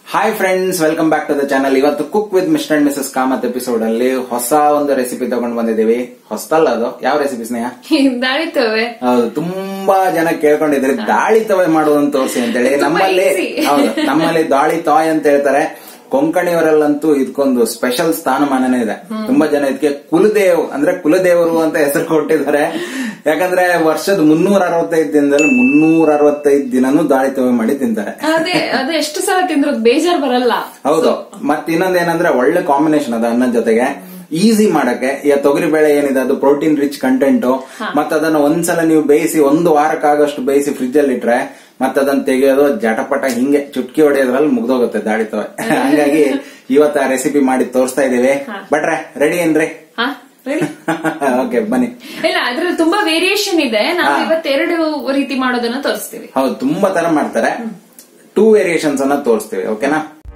Hi friends welcome back to the channel ಇವತ್ತು cook with mister and missus Kamath episode ಅಲ್ಲಿ ಹೊಸ ಒಂದು recipe ತಗೊಂಡ್ ಬಂದಿದ್ದೀವಿ ಹೊಸದಲ್ಲ ಅದು ಯಾವ ರೆಸಿಪಿ ಸ್ನೇಹ ದಾಳಿತವೆ ಹೌದು ತುಂಬಾ ಜನ ಕೇಳ್ಕೊಂಡಿದ್ರೆ ದಾಳಿ ತವೆ ಮಾಡೋದನ್ನ ತೋರಿಸಿ ಅಂತೇಳಿ ತುಂಬಾ ನಮ್ಮಲ್ಲಿ easy. ಹೌದು ನಮ್ಮಲ್ಲಿ ದಾಳಿ ತಾಯ್ ಅಂತ ಹೇಳ್ತಾರೆ ಕೊಂಕಣಿಯವರಲ್ಲಂತೂ ಇದಕ್ಕೊಂದು ಸ್ಪೆಷಲ್ ಸ್ಥಾನಮಾನನೇ ಇದೆ ತುಂಬಾ ಜನ ಇದಕ್ಕೆ ಕುಲದೇವ್ ಅಂದ್ರೆ ಕುಲದೇವರು ಅಂತ ಹೆಸರು ಕೊಟ್ಟಿದ್ದಾರೆ ಯಾಕಂದ್ರೆ ವರ್ಷದ ಮುನ್ನೂರ ಅರವತ್ತೈದು ದಿನದಲ್ಲಿ ಮುನ್ನೂರ ಅರವತ್ತೈದು ದಿನನೂ ದಾಳಿ ತವೆ ಮಾಡಿ ತಿಂತಾರೆ ಅದೇ ಅದೇ ಎಷ್ಟು ಸಲ ತಿಂದ್ರು ಬೇಜಾರ್ ಬರಲ್ಲ ಹೌದು ಮತ್ ಇನ್ನೊಂದೇನಂದ್ರೆ ಒಳ್ಳೆ ಕಾಂಬಿನೇಷನ್ ಅದ ಅನ್ನದ ಜೊತೆಗೆ ಈಸಿ ಮಾಡಕ್ಕೆ ಈಗ ತೊಗರಿ ಬೇಳೆ ಏನಿದೆ ಅದು ಪ್ರೋಟೀನ್ ರಿಚ್ ಕಂಟೆಂಟ್ ಮತ್ತ ಅದನ್ನ ಒಂದ್ಸಲ ನೀವು ಬೇಯಿಸಿ ಒಂದು ವಾರಕ್ಕಾಗಷ್ಟು ಬೇಯಿಸಿ ಫ್ರಿಜ್ ಅಲ್ಲಿ ಇಟ್ರೆ ಮತ್ತ ಅದನ್ನ ತೆಗೆಯೋದು ಜಟಪಟ ಹಿಂಗೆ ಚುಟ್ಕಿ ಹೊಡೆಯೋದ್ರಲ್ಲಿ ಮುಗ್ದೋಗುತ್ತೆ ದಾಳಿತವೆ ಹಂಗಾಗಿ ಇವತ್ತು ಆ ರೆಸಿಪಿ ಮಾಡಿ ತೋರಿಸ್ತಾ ಇದೀವಿ ಬಟ್ರೆ ರೆಡಿ ಏನ್ರಿ ಹಾ ready? ಓಕೆ ಬನ್ನಿ ಇಲ್ಲ ಅದ್ರಲ್ಲಿ ತುಂಬಾ ವೇರಿಯೇಷನ್ ಇದೆ ನಾವು ಹಾ. ಇವತ್ತೆರಡು ರೀತಿ ಮಾಡೋದನ್ನ ತೋರಿಸ್ತೀವಿ ಹೌದು ತುಂಬಾ ತರ ಮಾಡ್ತಾರೆ ಟೂ ವೇರಿಯೇಷನ್ಸ್ ಅನ್ನ ತೋರಿಸ್ತೀವಿ ಓಕೆನಾ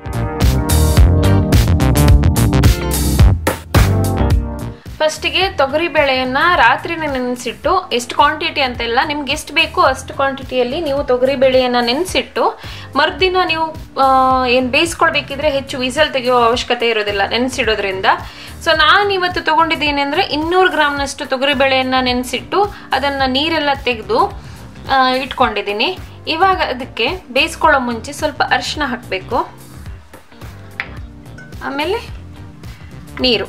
ಫಸ್ಟಿಗೆ ತೊಗರಿ ಬೇಳೆಯನ್ನ ರಾತ್ರಿನೇ ನೆನೆಸಿಟ್ಟು ಎಷ್ಟು ಕ್ವಾಂಟಿಟಿ ಅಂತೆಲ್ಲ ನಿಮ್ಗೆ ಎಷ್ಟು ಬೇಕು ಅಷ್ಟು ಕ್ವಾಂಟಿಟಿಯಲ್ಲಿ ನೀವು ತೊಗರಿ ಬೇಳೆಯನ್ನ ನೆನೆಸಿಟ್ಟು ಮರುದಿನ ನೀವು ಆ, ಏನ್ ಬೇಯಿಸ್ಕೊಳ್ಬೇಕಿದ್ರೆ ಹೆಚ್ಚು ವಿಸಲ್ ತೆಗೆಯೋ ಅವಶ್ಯಕತೆ ಇರೋದಿಲ್ಲ ನೆನೆಸಿಡೋದ್ರಿಂದ ಸೊ ನಾನು ಇವತ್ತು ತಗೊಂಡಿದ್ದೀನಿ ಅಂದ್ರೆ ಇನ್ನೂರು ಗ್ರಾಮ್ನಷ್ಟು ತೊಗರಿ ಬೇಳೆಯನ್ನ ನೆನೆಸಿಟ್ಟು ಅದನ್ನ ನೀರೆಲ್ಲ ತೆಗೆದು ಇಟ್ಕೊಂಡಿದ್ದೀನಿ ಇವಾಗ ಅದಕ್ಕೆ ಬೇಯಿಸ್ಕೊಳ್ಳೋ ಮುಂಚೆ ಸ್ವಲ್ಪ ಅರಿಶಿನ ಹಾಕಬೇಕು ಆಮೇಲೆ ನೀರು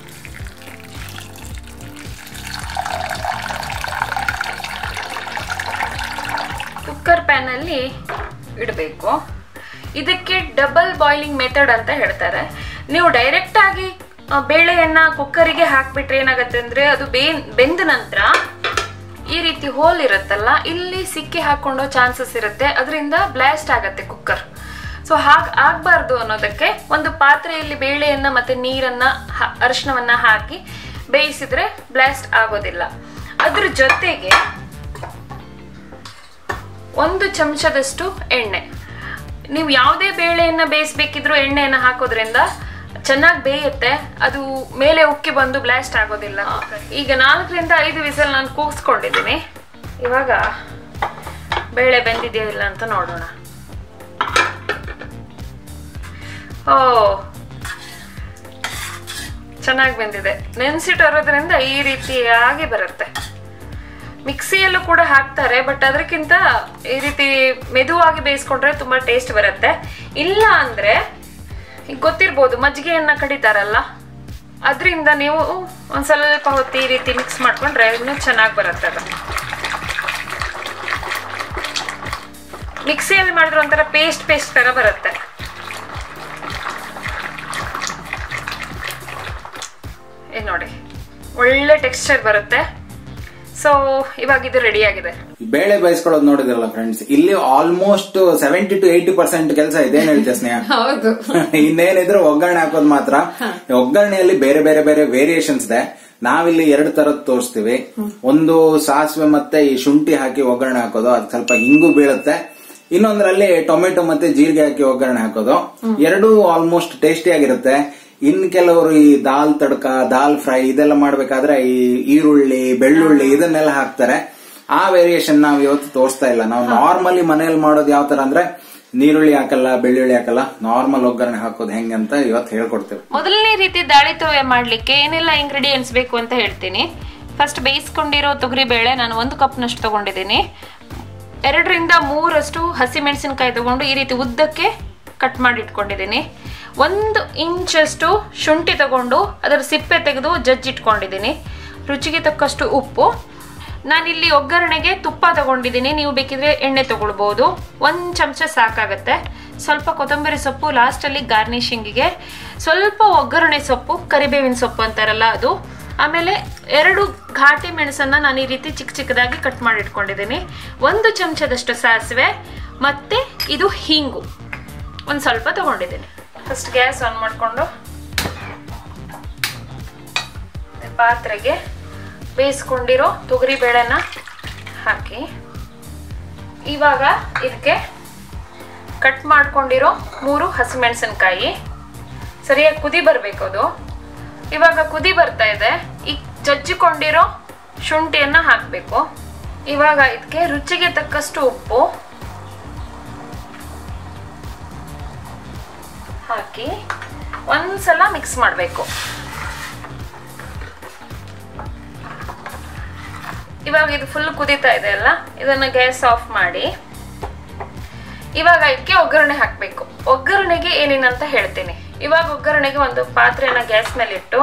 ಕುಕ್ಕರ್ ಪ್ಯಾನ್ ಅಲ್ಲಿ ಇಡಬೇಕು ಇದಕ್ಕೆ ಡಬಲ್ ಬಾಯ್ಲಿಂಗ್ ಮೆಥಡ್ ಅಂತ ಹೇಳ್ತಾರೆ ನೀವು ಡೈರೆಕ್ಟ್ ಆಗಿ ಆ, ಬೇಳೆಯನ್ನ ಕುಕ್ಕರಿಗೆ ಹಾಕ್ಬಿಟ್ರೆ ಏನಾಗತ್ತೆ ಅಂದ್ರೆ ಅದು ಬೇ- ಬೆಂದ ನಂತರ ಈ ರೀತಿ ಹೋಲ್ ಇರುತ್ತಲ್ಲ ಇಲ್ಲಿ ಸಿಕ್ಕಿ ಹಾಕೊಳ್ಳೋ ಚಾನ್ಸಸ್ ಇರುತ್ತೆ ಅದರಿಂದ ಬ್ಲಾಸ್ಟ್ ಆಗತ್ತೆ ಕುಕ್ಕರ್ ಸೊ ಹಾಗ್ ಆಗ್ಬಾರ್ದು ಅನ್ನೋದಕ್ಕೆ ಒಂದು ಪಾತ್ರೆಯಲ್ಲಿ ಬೇಳೆಯನ್ನ ಮತ್ತೆ ನೀರನ್ನ ಹ- ಅರಿಶಿನವನ್ನ ಹಾಕಿ ಬೇಯಿಸಿದ್ರೆ ಬ್ಲಾಸ್ಟ್ ಆಗೋದಿಲ್ಲ ಅದ್ರ ಜೊತೆಗೆ ಒಂದು ಚಮಚದಷ್ಟು ಎಣ್ಣೆ ನೀವು ಯಾವುದೇ ಬೇಳೆಯನ್ನ ಬೇಯಿಸ್ಬೇಕಿದ್ರೂ ಎಣ್ಣೆಯನ್ನ ಹಾಕೋದ್ರಿಂದ ಚೆನ್ನಾಗಿ ಬೇಯುತ್ತೆ ಅದು ಮೇಲೆ ಉಕ್ಕಿ ಬಂದು ಬ್ಲಾಸ್ಟ್ ಆಗೋದಿಲ್ಲ ಈಗ ನಾಲ್ಕರಿಂದ ಐದು ವಿಸಲ್ ನಾನು ಕೂಗಿಸ್ಕೊಂಡಿದ್ದೀನಿ ಇವಾಗ ಬೇಳೆ ಬೆಂದಿದೆಯಾ ಇಲ್ಲ ಅಂತ ನೋಡೋಣ ಓ ಚೆನ್ನಾಗಿ ಬೆಂದಿದೆ ನೆನೆಸಿಟ್ಟಿರೋದ್ರಿಂದ ಈ ರೀತಿಯಾಗಿ ಬರುತ್ತೆ ಮಿಕ್ಸಿಯಲ್ಲೂ ಕೂಡ ಹಾಕ್ತಾರೆ ಬಟ್ ಅದಕ್ಕಿಂತ ಈ ರೀತಿ ಮೆದುವಾಗಿ ಬೇಯಿಸ್ಕೊಂಡ್ರೆ ತುಂಬಾ ಟೇಸ್ಟ್ ಬರುತ್ತೆ ಇಲ್ಲ ಅಂದ್ರೆ ಈಗ ಗೊತ್ತಿರ್ಬೋದು ಮಜ್ಜಿಗೆಯನ್ನ ಕಡಿತಾರಲ್ಲ ಅದರಿಂದ ನೀವು ಒಂದ್ ಸ್ವಲ್ಪ ಹೊತ್ತು ಈ ರೀತಿ ಮಿಕ್ಸ್ ಮಾಡ್ಕೊಂಡ್ರೆ ಇನ್ನೂ ಚೆನ್ನಾಗಿ ಬರುತ್ತೆ ಅದು ಮಿಕ್ಸಿಯಲ್ಲಿ ಮಾಡಿದ್ರೆ ಒಂಥರ ಪೇಸ್ಟ್ ಪೇಸ್ಟ್ ತರ ಬರುತ್ತೆ ಇದು ನೋಡಿ ಒಳ್ಳೆ ಟೆಕ್ಸ್ಚರ್ ಬರುತ್ತೆ ಸೊ ಇವಾಗ ಇದು ರೆಡಿ ಆಗಿದೆ ಬೇಳೆ ಬೇಯಿಸ್ಕೊಳ್ಳೋದು ನೋಡಿದ್ರಲ್ಲ ಫ್ರೆಂಡ್ಸ್ ಇಲ್ಲಿ almost seventy to eighty percent ಕೆಲಸ ಇದೇನ್ ಹೇಳ್ತೀಯ ಸ್ನೇಹ ಹೌದು ಇನ್ನೇನಿದ್ರು ಒಗ್ಗರಣೆ ಹಾಕೋದು ಮಾತ್ರ ಒಗ್ಗರಣೆಯಲ್ಲಿ ಬೇರೆ ಬೇರೆ ಬೇರೆ ವೇರಿಯೇಷನ್ಸ್ ಇದೆ ನಾವಿಲ್ಲಿ ಎರಡು ತರದ್ ತೋರಿಸ್ತೀವಿ ಒಂದು ಸಾಸಿವೆ ಮತ್ತೆ ಈ ಶುಂಠಿ ಹಾಕಿ ಒಗ್ಗರಣೆ ಹಾಕೋದು ಅದು ಸ್ವಲ್ಪ ಹಿಂಗು ಬೀಳುತ್ತೆ ಇನ್ನೊಂದ್ರಲ್ಲಿ ಟೊಮೆಟೊ ಮತ್ತೆ ಜೀರಿಗೆ ಹಾಕಿ ಒಗ್ಗರಣೆ ಹಾಕೋದು ಎರಡೂ ಆಲ್ಮೋಸ್ಟ್ ಟೇಸ್ಟಿ ಆಗಿರುತ್ತೆ ಇನ್ ಕೆಲವರು ಈ ದಾಲ್ ತಡ್ಕ ದಾಲ್ ಫ್ರೈ ಇದೆಲ್ಲ ಮಾಡ್ಬೇಕಾದ್ರೆ ಈ ಈರುಳ್ಳಿ ಬೆಳ್ಳುಳ್ಳಿ ಇದನ್ನೆಲ್ಲ ಹಾಕ್ತಾರೆ ಆ ವೇರಿಯೇಷನ್ ನಾವ್ ಇವತ್ತು ತೋರಿಸ್ತಾ ಇಲ್ಲ ನಾವು ನಾರ್ಮಲಿ ಮನೆಯಲ್ಲಿ ಮಾಡೋದು ಯಾವ ತರ ಅಂದ್ರೆ ನೀರುಳ್ಳಿ ಹಾಕಲ್ಲ ಬೆಳ್ಳುಳ್ಳಿ ಹಾಕಲ್ಲ ನಾರ್ಮಲ್ ಒಗ್ಗರಣೆ ಹಾಕೋದು ಹೆಂಗೆ ಅಂತ ಇವತ್ತು ಹೇಳ್ಕೊಡ್ತೇವೆ ಮೊದಲನೇ ರೀತಿ ದಾಳಿ ತವೆ ಮಾಡ್ಲಿಕ್ಕೆ ಏನೆಲ್ಲ ಇಂಗ್ರೀಡಿಯೆಂಟ್ಸ್ ಬೇಕು ಅಂತ ಹೇಳ್ತೀನಿ ಫಸ್ಟ್ ಬೇಯಿಸ್ಕೊಂಡಿರೋ ತೊಗರಿ ಬೇಳೆ ನಾನು ಒಂದು ಕಪ್ನಷ್ಟು ತಗೊಂಡಿದ್ದೀನಿ ಎರಡರಿಂದ ಮೂರಷ್ಟು ಹಸಿಮೆಣಸಿನಕಾಯಿ ತಗೊಂಡು ಈ ರೀತಿ ಉದ್ದಕ್ಕೆ ಕಟ್ ಮಾಡಿ ಇಟ್ಕೊಂಡಿದ್ದೀನಿ ಒಂದು ಇಂಚಷ್ಟು ಶುಂಠಿ ತಗೊಂಡು ಅದರ ಸಿಪ್ಪೆ ತೆಗೆದು ಜಜ್ಜಿ ಇಟ್ಕೊಂಡಿದ್ದೀನಿ ರುಚಿಗೆ ತಕ್ಕಷ್ಟು ಉಪ್ಪು ನಾನಿಲ್ಲಿ ಒಗ್ಗರಣೆಗೆ ತುಪ್ಪ ತಗೊಂಡಿದ್ದೀನಿ ನೀವು ಬೇಕಿದ್ರೆ ಎಣ್ಣೆ ತಗೊಳ್ಬಹುದು ಒಂದು ಚಮಚ ಸಾಕಾಗತ್ತೆ ಸ್ವಲ್ಪ ಕೊತ್ತಂಬರಿ ಸೊಪ್ಪು ಲಾಸ್ಟಲ್ಲಿ ಗಾರ್ನಿಶಿಂಗಿಗೆ ಸ್ವಲ್ಪ ಒಗ್ಗರಣೆ ಸೊಪ್ಪು ಕರಿಬೇವಿನ ಸೊಪ್ಪು ಅಂತಾರಲ್ಲ ಅದು ಆಮೇಲೆ ಎರಡು ಘಾಟಿ ಮೆಣಸನ್ನ ನಾನು ಈ ರೀತಿ ಚಿಕ್ಕ ಚಿಕ್ಕದಾಗಿ ಕಟ್ ಮಾಡಿ ಇಟ್ಕೊಂಡಿದ್ದೀನಿ ಒಂದು ಚಮಚದಷ್ಟು ಸಾಸಿವೆ ಮತ್ತೆ ಇದು ಹಿಂಗು ಒಂದು ಸ್ವಲ್ಪ ತಗೊಂಡಿದ್ದೀನಿ ಫಸ್ಟ್ ಗ್ಯಾಸ್ ಆನ್ ಮಾಡಿಕೊಂಡು ಪಾತ್ರೆಗೆ ಬೇಯಿಸ್ಕೊಂಡಿರೋ ತೊಗರಿ ಬೇಳೆನ ಹಾಕಿ ಇವಾಗ ಇದಕ್ಕೆ ಕಟ್ ಮಾಡ್ಕೊಂಡಿರೋ ಮೂರು ಹಸಿಮೆಣಸಿನ್ಕಾಯಿ ಸರಿಯಾಗಿ ಕುದಿ ಬರಬೇಕು ಅದು ಇವಾಗ ಕುದಿ ಬರ್ತಾ ಇದೆ ಈ ಜಜ್ಜಿಕೊಂಡಿರೋ ಶುಂಠಿಯನ್ನ ಹಾಕಬೇಕು ಇವಾಗ ಇದಕ್ಕೆ ರುಚಿಗೆ ತಕ್ಕಷ್ಟು ಉಪ್ಪು ಹಾಕಿ ಒಂದ್ಸಲ ಮಿಕ್ಸ್ ಮಾಡಬೇಕು ಇವಾಗ ಇದು ಫುಲ್ ಕುದೀತಾ ಇದೆ ಅಲ್ಲ ಇದನ್ನ ಗ್ಯಾಸ್ ಆಫ್ ಮಾಡಿ ಇವಾಗ ಇದಕ್ಕೆ ಒಗ್ಗರಣೆ ಹಾಕಬೇಕು ಒಗ್ಗರಣೆಗೆ ಏನೇನಂತ ಹೇಳ್ತೀನಿ ಇವಾಗ ಒಗ್ಗರಣೆಗೆ ಒಂದು ಪಾತ್ರೆನ ಗ್ಯಾಸ್ ಮೇಲೆ ಇಟ್ಟು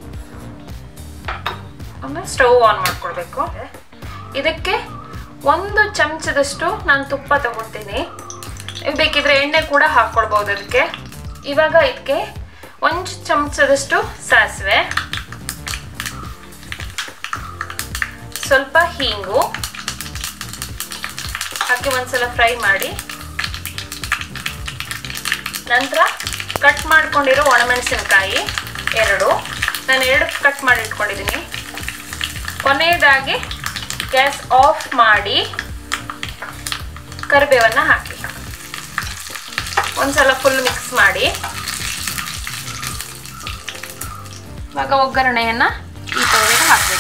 ಆಮೇಲೆ ಸ್ಟವ್ ಆನ್ ಮಾಡ್ಕೊಳ್ಬೇಕು ಇದಕ್ಕೆ ಒಂದು ಚಮಚದಷ್ಟು ನಾನು ತುಪ್ಪ ತಗೊಳ್ತೀನಿ ನೀವು ಬೇಕಿದ್ರೆ ಎಣ್ಣೆ ಕೂಡ ಹಾಕ್ಕೊಳ್ಬಹುದು ಇದಕ್ಕೆ ಇವಾಗ ಇದಕ್ಕೆ ಒಂದು ಚಮಚದಷ್ಟು ಸಾಸಿವೆ ಸ್ವಲ್ಪ ಹೀಂಗು ಹಾಕಿ ಒಂದ್ಸಲ ಫ್ರೈ ಮಾಡಿ ನಂತರ ಕಟ್ ಮಾಡ್ಕೊಂಡಿರೋ ಒಣಮೆಣಸಿನಕಾಯಿ ಎರಡು ನಾನು ಎರಡು ಕಟ್ ಮಾಡಿ ಇಟ್ಕೊಂಡಿದ್ದೀನಿ ಕೊನೆಯದಾಗಿ ಗ್ಯಾಸ್ ಆಫ್ ಮಾಡಿ ಕರಿಬೇವನ್ನ ಹಾಕಿ ಒಂದ್ಸಲ ಫುಲ್ ಮಿಕ್ಸ್ ಮಾಡಿ ಇವಾಗ ಒಗ್ಗರಣೆಯನ್ನ ಈ ತವರಿಗೆ ಹಾಕಬೇಕು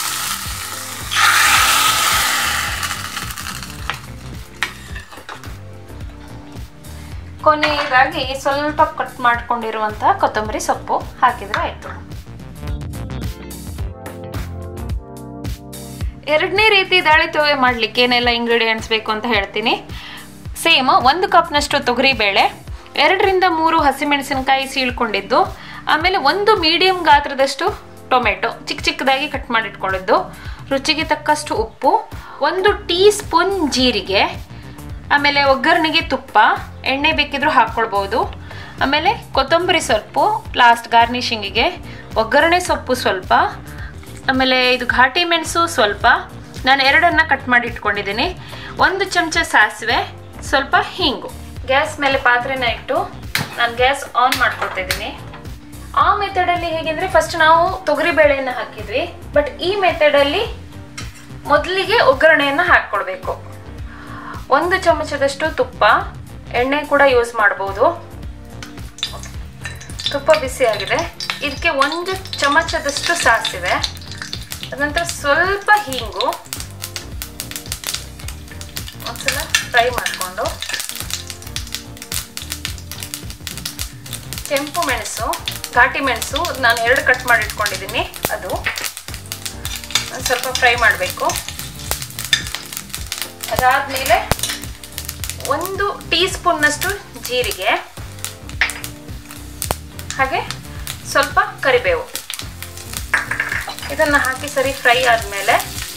ಕೊನೆಯದಾಗಿ ಸ್ವಲ್ಪ ಕಟ್ ಮಾಡ್ಕೊಂಡಿರುವಂತಹ ಕೊತ್ತಂಬರಿ ಸೊಪ್ಪು ಹಾಕಿದ್ರೆ ಆಯ್ತು ಎರಡನೇ ರೀತಿ ದಾಳಿ ತೋವೆ ಮಾಡ್ಲಿಕ್ಕೆ ಏನೆಲ್ಲ ಇಂಗ್ರೀಡಿಯೆಂಟ್ಸ್ ಬೇಕು ಅಂತ ಹೇಳ್ತೀನಿ ಸೇಮ್ ಒಂದು ಕಪ್ನಷ್ಟು ತೊಗರಿ ಬೇಳೆ ಎರಡರಿಂದ ಮೂರು ಹಸಿಮೆಣಸಿನಕಾಯಿ ಸೀಳ್ಕೊಂಡಿದ್ದು ಆಮೇಲೆ ಒಂದು ಮೀಡಿಯಂ ಗಾತ್ರದಷ್ಟು ಟೊಮೆಟೊ ಚಿಕ್ಕ ಚಿಕ್ಕದಾಗಿ ಕಟ್ ಮಾಡಿಟ್ಕೊಂಡಿದ್ದು ರುಚಿಗೆ ತಕ್ಕಷ್ಟು ಉಪ್ಪು ಒಂದು ಟೀ ಸ್ಪೂನ್ ಜೀರಿಗೆ ಆಮೇಲೆ ಒಗ್ಗರಣೆಗೆ ತುಪ್ಪ ಎಣ್ಣೆ ಬೇಕಿದ್ರೂ ಹಾಕ್ಕೊಳ್ಬೋದು ಆಮೇಲೆ ಕೊತ್ತಂಬರಿ ಸೊಪ್ಪು ಲಾಸ್ಟ್ ಗಾರ್ನಿಷಿಂಗಿಗೆ ಒಗ್ಗರಣೆ ಸೊಪ್ಪು ಸ್ವಲ್ಪ ಆಮೇಲೆ ಇದು ಘಾಟಿ ಮೆಣಸು ಸ್ವಲ್ಪ ನಾನು ಎರಡನ್ನ ಕಟ್ ಮಾಡಿ ಇಟ್ಕೊಂಡಿದ್ದೀನಿ ಒಂದು ಚಮಚ ಸಾಸಿವೆ ಸ್ವಲ್ಪ ಹಿಂಗು ಗ್ಯಾಸ್ ಮೇಲೆ ಪಾತ್ರೆನ ಇಟ್ಟು ನಾನು ಗ್ಯಾಸ್ ಆನ್ ಮಾಡ್ಕೊಳ್ತಿದ್ದೀನಿ ಆ ಮೆಥಡಲ್ಲಿ ಹೇಗೆಂದ್ರೆ ಫಸ್ಟ್ ನಾವು ತೊಗರಿ ಬೇಳೆಯನ್ನು ಹಾಕಿದ್ವಿ ಬಟ್ ಈ ಮೆಥಡಲ್ಲಿ ಮೊದಲಿಗೆ ಒಗ್ಗರಣೆಯನ್ನು ಹಾಕ್ಕೊಳ್ಬೇಕು ಒಂದು ಚಮಚದಷ್ಟು ತುಪ್ಪ ಎಣ್ಣೆ ಕೂಡ ಯೂಸ್ ಮಾಡ್ಬೋದು ತುಪ್ಪ ಬಿಸಿ ಆಗಿದೆ ಇದಕ್ಕೆ ಒಂದು ಚಮಚದಷ್ಟು ಸಾಸಿವೆ ಅದಂತರ ಸ್ವಲ್ಪ ಹೀಂಗು ಒಂದ್ಸಲ ಫ್ರೈ ಮಾಡಿಕೊಂಡು ಕೆಂಪು ಮೆಣಸು ಘಾಟಿ ಮೆಣಸು ನಾನು ಎರಡು ಕಟ್ ಮಾಡಿ ಇಟ್ಕೊಂಡಿದ್ದೀನಿ ಅದು ಒಂದು ಸ್ವಲ್ಪ ಫ್ರೈ ಮಾಡಬೇಕು ಅದಾದಮೇಲೆ ಒಂದು ಟೀ ಸ್ಪೂನ್ನಷ್ಟು ಜೀರಿಗೆ ಹಾಗೆ ಸ್ವಲ್ಪ ಕರಿಬೇವು ಇದನ್ನು ಹಾಕಿ ಸರಿ ಫ್ರೈ ಆದಮೇಲೆ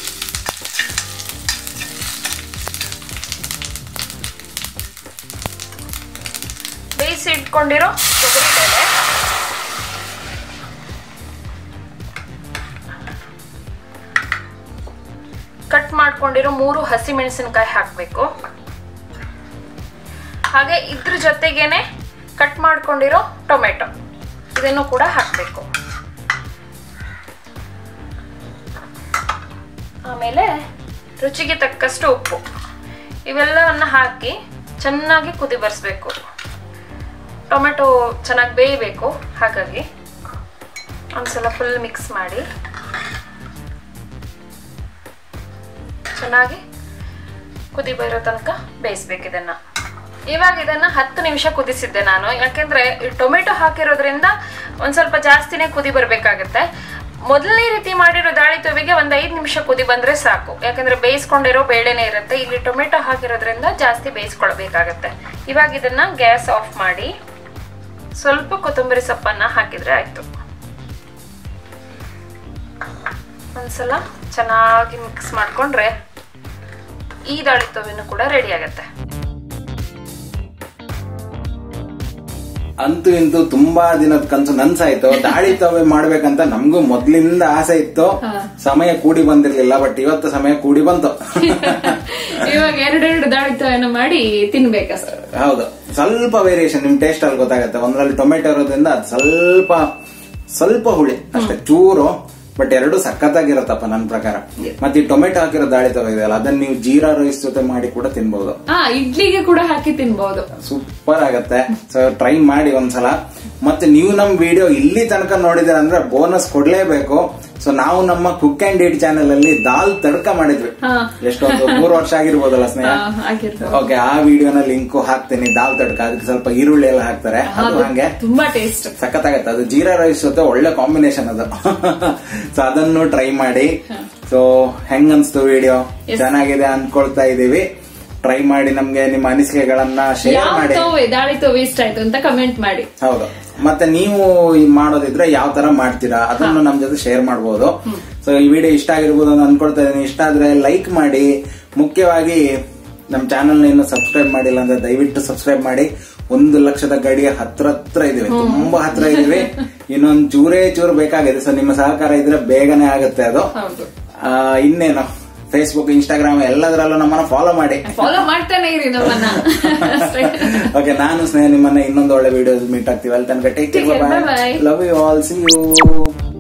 ಬೇಯಿಸಿ ಇಟ್ಕೊಂಡಿರೋ ತೊಗರಿ ಬೇಳೆ ಕಟ್ ಮಾಡ್ಕೊಂಡಿರೋ ಮೂರು ಹಸಿ ಮೆಣಸಿನಕಾಯಿ ಹಾಕಬೇಕು ಹಾಗೆ ಇದ್ರ ಜೊತೆಗೇನೆ ಕಟ್ ಮಾಡ್ಕೊಂಡಿರೋ ಟೊಮೆಟೊ ಇದನ್ನು ಕೂಡ ಹಾಕಬೇಕು ಆಮೇಲೆ ರುಚಿಗೆ ತಕ್ಕಷ್ಟು ಉಪ್ಪು ಇವೆಲ್ಲವನ್ನ ಹಾಕಿ ಚೆನ್ನಾಗಿ ಕುದಿ ಬರ್ಸ್ಬೇಕು ಟೊಮೆಟೊ ಚೆನ್ನಾಗಿ ಬೇಯಬೇಕು ಹಾಗಾಗಿ ಒಂದ್ಸಲ ಫುಲ್ ಮಿಕ್ಸ್ ಮಾಡಿ ಚೆನ್ನಾಗಿ ಕುದಿ ಬರೋ ತನಕ ಬೇಯಿಸ್ಬೇಕು ಇದನ್ನ ಇವಾಗ ಇದನ್ನ ಹತ್ತು ನಿಮಿಷ ಕುದಿಸಿದ್ದೆ ನಾನು ಯಾಕೆಂದ್ರೆ ಈ ಟೊಮೆಟೊ ಹಾಕಿರೋದ್ರಿಂದ ಒಂದ್ ಸ್ವಲ್ಪ ಜಾಸ್ತಿನೇ ಕುದಿ ಬರ್ಬೇಕಾಗತ್ತೆ ಮೊದಲನೇ ರೀತಿ ಮಾಡಿರೋ ದಾಳಿ ತುವಿಗೆ ಒಂದ್ ಐದ್ ನಿಮಿಷ ಕುದಿ ಬಂದ್ರೆ ಸಾಕು ಯಾಕಂದ್ರೆ ಬೇಯಿಸ್ಕೊಂಡಿರೋ ಬೇಳೆನೆ ಇರುತ್ತೆ ಇಲ್ಲಿ ಟೊಮೆಟೊ ಹಾಕಿರೋದ್ರಿಂದ ಜಾಸ್ತಿ ಬೇಯಿಸ್ಕೊಳ್ಬೇಕಾಗತ್ತೆ ಇವಾಗ ಇದನ್ನ ಗ್ಯಾಸ್ ಆಫ್ ಮಾಡಿ ಸ್ವಲ್ಪ ಕೊತ್ತಂಬರಿ ಸೊಪ್ಪನ್ನ ಹಾಕಿದ್ರೆ ಆಯ್ತು ಒಂದ್ಸಲ ಚೆನ್ನಾಗಿ ಮಿಕ್ಸ್ ಮಾಡ್ಕೊಂಡ್ರೆ ಈ ದಾಳಿ ತುವಿನೂ ಕೂಡ ರೆಡಿ ಆಗತ್ತೆ ಅಂತೂ ಇಂತೂ ತುಂಬಾ ದಿನದ ಕನ್ಸು ನನ್ಸಾಯ್ತು ದಾಳಿ ತವೆ ಮಾಡ್ಬೇಕಂತ ನಮಗೂ ಮೊದ್ಲಿಂದ ಆಸೆ ಇತ್ತು ಸಮಯ ಕೂಡಿ ಬಂದಿರ್ಲಿಲ್ಲ ಬಟ್ ಇವತ್ತು ಸಮಯ ಕೂಡಿ ಬಂತು ಇವಾಗ ಎರಡೆರಡು ದಾಳಿತವನ್ನು ಮಾಡಿ ತಿನ್ಬೇಕಾ ಸರ್ ಹೌದು ಸ್ವಲ್ಪ ವೇರಿಯೇಷನ್ ನಿಮ್ ಟೇಸ್ಟ್ ಅಲ್ಲಿ ಗೊತ್ತಾಗುತ್ತೆ ಒಂದ್ರಲ್ಲಿ ಟೊಮೆಟೊ ಇರೋದ್ರಿಂದ ಅದು ಸ್ವಲ್ಪ ಸ್ವಲ್ಪ ಹುಳಿ ಅಷ್ಟೇ ಚೂರು ಬಟ್ ಎರಡು ಸಖತ್ತಾಗಿರತ್ತಪ್ಪ ನನ್ನ ಪ್ರಕಾರ ಮತ್ತೆ ಈ ಟೊಮೆಟೊ ಹಾಕಿರೋ ದಾಳಿ ತವ ಇದೆಯಲ್ಲ ಅದನ್ನ ನೀವು ಜೀರಾ ರೈಸ್ ಜೊತೆ ಮಾಡಿ ಕೂಡ ತಿನ್ಬಹುದು ಹಾ ಇಡ್ಲಿಗೆ ಕೂಡ ಹಾಕಿ ತಿನ್ಬಹುದು ಸೂಪರ್ ಆಗತ್ತೆ ಸೊ ಟ್ರೈ ಮಾಡಿ ಒಂದ್ಸಲ ಮತ್ತೆ ನೀವು ನಮ್ ವಿಡಿಯೋ ಇಲ್ಲಿ ತನಕ ನೋಡಿದ್ರೆ ಅಂದ್ರೆ ಬೋನಸ್ ಕೊಡ್ಲೇಬೇಕು ಸೊ ನಾವು ನಮ್ಮ ಕುಕ್ ಅಂಡ್ ಈಟ್ ಚಾನೆಲ್ ಅಲ್ಲಿ ದಾಲ್ ತಡ್ಕ ಮಾಡಿದ್ವಿ ಹಾ. ಎಷ್ಟೊಂದು ಮೂರು ವರ್ಷ ಆಗಿರ್ಬೋದಲ್ಲ ಸ್ನೇಹ ಹಾ, ಆಗಿರ್ಬೋದು. ಓಕೆ ಆ ವಿಡಿಯೋನ ಲಿಂಕ್ ಹಾಕ್ತೀನಿ ದಾಲ್ ತಡ್ಕ ಅದಕ್ಕೆ ಸ್ವಲ್ಪ ಈರುಳ್ಳಿ ಎಲ್ಲ ಹಾಕ್ತಾರೆ ಅದು ಹಂಗೆ ತುಂಬಾ ಟೇಸ್ಟ್ ಸಖತ್ತಾಗತ್ತೆ ಅದು ಜೀರಾ ರೈಸ್ ಜೊತೆ ಒಳ್ಳೆ ಕಾಂಬಿನೇಷನ್ ಅದು ಸೊ ಅದನ್ನು ಟ್ರೈ ಮಾಡಿ ಸೊ ಹೆಂಗ್ ಅನ್ಸ್ತು ವಿಡಿಯೋ ಚೆನ್ನಾಗಿದೆ ಅನ್ಕೊಳ್ತಾ ಇದೀವಿ ಟ್ರೈ ಮಾಡಿ ನಮ್ಗೆ ನಿಮ್ಮ ಅನಿಸಿಕೆಗಳನ್ನ ಶೇರ್ ಯಾವ ಮಾಡಿ ತೋವೆ ದಾಳಿ ತೋವೆ ಇಷ್ಟ ಆಯ್ತು ಅಂತ ಕಮೆಂಟ್ ಮಾಡಿ ಹೌದು ಮತ್ತೆ ನೀವು ಈ ಮಾಡೋದಿದ್ರೆ ಯಾವ ತರ ಮಾಡ್ತೀರಾ ಅದನ್ನು ನಮ್ ಜೊತೆ ಶೇರ್ ಮಾಡಬಹುದು ಸೊ ಈ ವಿಡಿಯೋ ಇಷ್ಟ ಆಗಿರ್ಬೋದು ಅಂತ ಅನ್ಕೊಳ್ತಾ ಇದೀನಿ ಇಷ್ಟ ಆದ್ರೆ ಲೈಕ್ ಮಾಡಿ ಮುಖ್ಯವಾಗಿ ನಮ್ ಚಾನೆಲ್ ಇನ್ನು ಸಬ್ಸ್ಕ್ರೈಬ್ ಮಾಡಿಲ್ಲ ಅಂದ್ರೆ ದಯವಿಟ್ಟು ಸಬ್ಸ್ಕ್ರೈಬ್ ಮಾಡಿ ಒಂದು ಲಕ್ಷದ ಗಡಿಗೆ ಹತ್ರ ಹತ್ರ ಇದೀವಿ ತುಂಬಾ ಹತ್ರ ಇದೀವಿ ಇನ್ನೊಂದ್ ಚೂರೇ ಚೂರು ಬೇಕಾಗಿದೆ ಸೊ ನಿಮ್ಮ ಸಹಕಾರ ಇದ್ರೆ ಬೇಗನೆ ಆಗುತ್ತೆ ಅದು ಹೌದು ಆ, ಇನ್ನೇನು ಫೇಸ್ಬುಕ್ ಇನ್ಸ್ಟಾಗ್ರಾಮ್ ಎಲ್ಲದರಲ್ಲೂ ನಮ್ಮನ್ನ ಫಾಲೋ ಮಾಡಿ ಫಾಲೋ ಮಾಡ್ತಾನೆ ಇರಿ ನಮ್ಮನ್ನ ಅಷ್ಟೇ. ಓಕೆ ನಾನು ಸ್ನೇಹ ನಿಮ್ಮನ್ನ ಇನ್ನೊಂದು ಒಳ್ಳೆ ವಿಡಿಯೋಸ್ ಮೀಟ್ ಆಗ್ತೀವಿ ಅಲ್ಲಿ ತನಕ take Take care, care bye-bye. Love you all see you